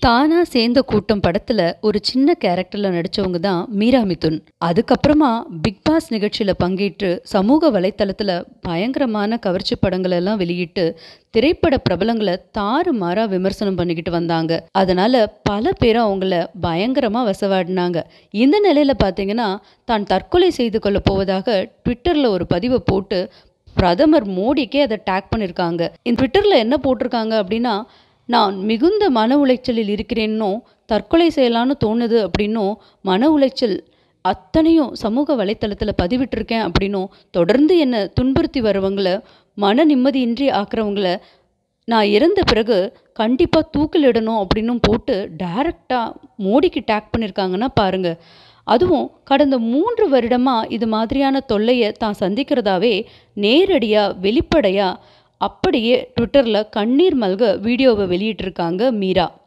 தானா சேர்ந்த கூட்டம் படத்துல ஒரு சின்ன கேரக்டர்ல நடிச்சவங்க தான் மீரா மிதுன் அதுக்கப்புறமா பிக் பாஸ் நிகழ்ச்சியில பங்கேற்று சமூக வலைத்தளத்துல பயங்கரமான கவர்ச்சி படங்களை எல்லாம் வெளியிட்டு திரைப்பட பிரபலங்களை தாறுமாறா விமர்சனம் பண்ணிக்கிட்டு வந்தாங்க அதனால பல பேரும் அவங்கள பயங்கரமா வசவாடினாங்க இந்த நிலையில பாத்தீங்கன்னா தான் தற்கொலை செய்து கொள்ள போவதாக ட்விட்டர்ல ஒரு பதிவை போட்டு பிரதமர் மோடிக்கே அதை டேக் பண்ணியிருக்காங்க இந்த ட்விட்டரில் என்ன போட்டிருக்காங்க அப்படின்னா நான் மிகுந்த மன உளைச்சலில் இருக்கிறேன்னும் தற்கொலை செய்யலான்னு தோணுது அப்படின்னும் மன உளைச்சல் அத்தனையும் சமூக வலைத்தளத்தில் பதிவிட்டிருக்கேன் அப்படின்னும் தொடர்ந்து என்னை துன்புறுத்தி வரவங்கள மன நிம்மதியின்றி ஆக்குறவங்கள நான் இறந்த பிறகு கண்டிப்பாக தூக்கிலிடணும் அப்படின்னும் போட்டு டைரக்டாக மோடிக்கு டேக் பண்ணியிருக்காங்கன்னா பாருங்கள் அதுவும் கடந்த மூன்று வருடமாக இது மாதிரியான தொல்லையை தான் சந்திக்கிறதாவே நேரடியாக வெளிப்படையாக அப்படியே ட்விட்டரில் கண்ணீர் மல்க வீடியோவை வெளியிட்டிருக்காங்க மீரா